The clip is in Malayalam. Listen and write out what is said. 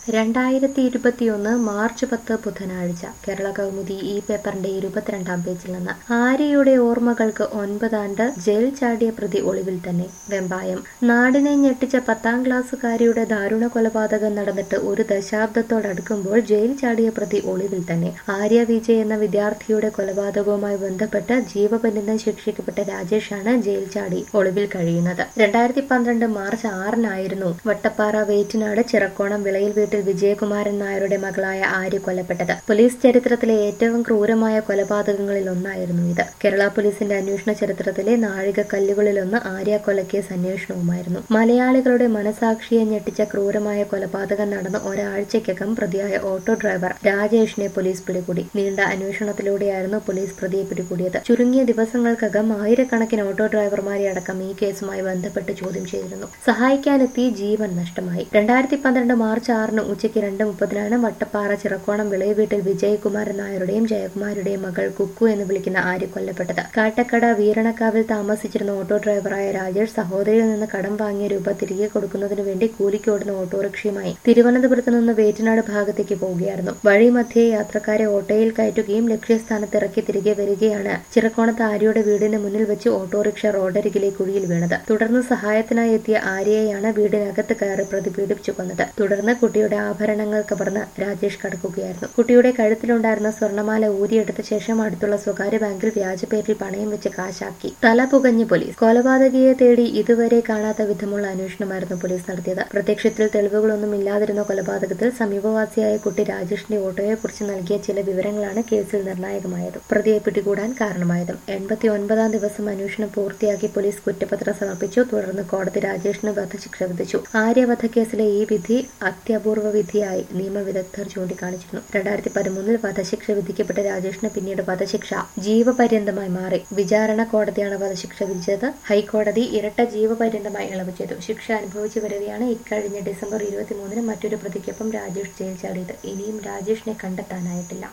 രണ്ടായിരത്തി ഇരുപത്തിയൊന്ന് മാർച്ച് പത്ത് ബുധനാഴ്ച കേരള കൗമുദി ഈ പേപ്പറിന്റെ ഇരുപത്തിരണ്ടാം പേജിൽ നിന്ന് ആര്യയുടെ ഓർമ്മകൾക്ക് ഒൻപതാണ്ട് ജയിൽ ചാടിയ പ്രതി ഒളിവിൽ തന്നെ വെമ്പായം നാടിനെ ഞെട്ടിച്ച പത്താം ക്ലാസ്സുകാരിയുടെ ദാരുണ കൊലപാതകം നടന്നിട്ട് ഒരു ദശാബ്ദത്തോടടുക്കുമ്പോൾ ജയിൽ ചാടിയ പ്രതി ഒളിവിൽ തന്നെ ആര്യ വിജയ് എന്ന വിദ്യാർത്ഥിയുടെ കൊലപാതകവുമായി ബന്ധപ്പെട്ട് ജീവപര്യന്തം ശിക്ഷിക്കപ്പെട്ട രാജേഷാണ് ജയിൽ ചാടി ഒളിവിൽ കഴിയുന്നത് രണ്ടായിരത്തി പന്ത്രണ്ട് മാർച്ച് ആറിനായിരുന്നു വട്ടപ്പാറ വേറ്റിനാട് ചിറക്കോണം വിളയിൽ വീട്ടിൽ വിജയകുമാരൻ നായരുടെ മകളായ ആര്യ കൊല്ലപ്പെട്ടത് പോലീസ് ചരിത്രത്തിലെ ഏറ്റവും ക്രൂരമായ കൊലപാതകങ്ങളിൽ ഒന്നായിരുന്നു ഇത് കേരള പോലീസിന്റെ അന്വേഷണ ചരിത്രത്തിലെ നാഴികക്കല്ലുകളിലൊന്ന് ആര്യ കൊലക്കേസ് അന്വേഷണവുമായിരുന്നു മലയാളികളുടെ മനസാക്ഷിയെ ഞെട്ടിച്ച ക്രൂരമായ കൊലപാതകം നടന്ന ഒരാഴ്ചയ്ക്കകം പ്രതിയായ ഓട്ടോ ഡ്രൈവർ രാജേഷിനെ പോലീസ് പിടികൂടി നീണ്ട അന്വേഷണത്തിലൂടെയായിരുന്നു പോലീസ് പ്രതിയെ പിടികൂടിയത് ചുരുങ്ങിയ ദിവസങ്ങൾക്കകം ആയിരക്കണക്കിന് ഓട്ടോ ഡ്രൈവർമാരെ അടക്കം ഈ കേസുമായി ബന്ധപ്പെട്ട് ചോദ്യം ചെയ്തിരുന്നു സഹായിക്കാനെത്തി ജീവൻ നഷ്ടമായി രണ്ടായിരത്തി പന്ത്രണ്ട് മാർച്ച് ആറിന് ഉച്ചയ്ക്ക് രണ്ട് മുപ്പതിനാണ് വട്ടപ്പാറ ചിറക്കോണം വിളയ വീട്ടിൽ വിജയകുമാരൻ നായരുടെയും ജയകുമാരുടെയും മകൾ കുക്കു എന്ന് വിളിക്കുന്ന ആര്യ കൊല്ലപ്പെട്ടത് കാട്ടക്കട വീരണക്കാവിൽ താമസിച്ചിരുന്ന ഓട്ടോ ഡ്രൈവറായ രാജേഷ് സഹോദരിയിൽ നിന്ന് കടം വാങ്ങിയ രൂപ തിരികെ കൊടുക്കുന്നതിന് വേണ്ടി കൂലിക്കോടുന്ന ഓട്ടോറിക്ഷയുമായി തിരുവനന്തപുരത്ത് നിന്ന് വേറ്റനാട് ഭാഗത്തേക്ക് പോവുകയായിരുന്നു വഴി മധ്യേ യാത്രക്കാരെ ഓട്ടോയിൽ കയറ്റുകയും ലക്ഷ്യസ്ഥാനത്ത് ഇറക്കി തിരികെ വരികയാണ് ചിറക്കോണത്ത് ആര്യയുടെ വീടിന് മുന്നിൽ വെച്ച് ഓട്ടോറിക്ഷ റോഡരികിലെ കുഴിയിൽ വീണത് തുടർന്ന് സഹായത്തിനായി എത്തിയ ആര്യയെയാണ് വീടിനകത്ത് കയറി പ്രതി പീഡിപ്പിച്ചു കൊന്നത് തുടർന്ന് കുട്ടിയുടെ ആഭരണങ്ങൾ കവർന്ന് രാജേഷ് കടക്കുകയായിരുന്നു കുട്ടിയുടെ കഴുത്തിലുണ്ടായിരുന്ന സ്വർണമാല ഊരിയെടുത്ത ശേഷം അടുത്തുള്ള സ്വകാര്യ ബാങ്കിൽ വ്യാജപേരിൽ പണയം വെച്ച് കാശാക്കി തല പുകഞ്ഞ് പോലീസ് കൊലപാതകയെ തേടി ഇതുവരെ കാണാത്ത വിധമുള്ള അന്വേഷണമായിരുന്നു പോലീസ് നടത്തിയത് പ്രത്യക്ഷത്തിൽ തെളിവുകളൊന്നും ഇല്ലാതിരുന്ന കൊലപാതകത്തിൽ സമീപവാസിയായ കുട്ടി രാജേഷിന്റെ ഓട്ടോയെക്കുറിച്ച് നൽകിയ ചില വിവരങ്ങളാണ് കേസിൽ നിർണായകമായത് പ്രതിയെ പിടികൂടാൻ കാരണമായതും എൺപത്തി ഒൻപതാം ദിവസം അന്വേഷണം പൂർത്തിയാക്കി പോലീസ് കുറ്റപത്രം സമർപ്പിച്ചു തുടർന്ന് കോടതി രാജേഷിന് വധശിക്ഷ വിധിച്ചു ആര്യ വധക്കേസിലെ ഈ വിധി അത്യപൂർവ വിധിയായി നിയമവിദഗ്ധർ ചൂണ്ടിക്കാണിച്ചിരുന്നു രണ്ടായിരത്തി പതിമൂന്നിൽ വധശിക്ഷ വിധിക്കപ്പെട്ട രാജേഷിന് പിന്നീട് വധശിക്ഷ ജീവപര്യന്തമായി മാറി വിചാരണ കോടതിയാണ് വധശിക്ഷ വിധിച്ചത് ഹൈക്കോടതി ഇരട്ട ജീവപര്യന്തമായി ഇളവ് ചെയ്തു ശിക്ഷ അനുഭവിച്ചു വരവെയാണ് ഇക്കഴിഞ്ഞ ഡിസംബർ ഇരുപത്തിമൂന്നിന് മറ്റൊരു പ്രതിക്കൊപ്പം രാജേഷ് ജയിൽ ചാടിയത് ഇനിയും രാജേഷിനെ കണ്ടെത്താനായിട്ടില്ല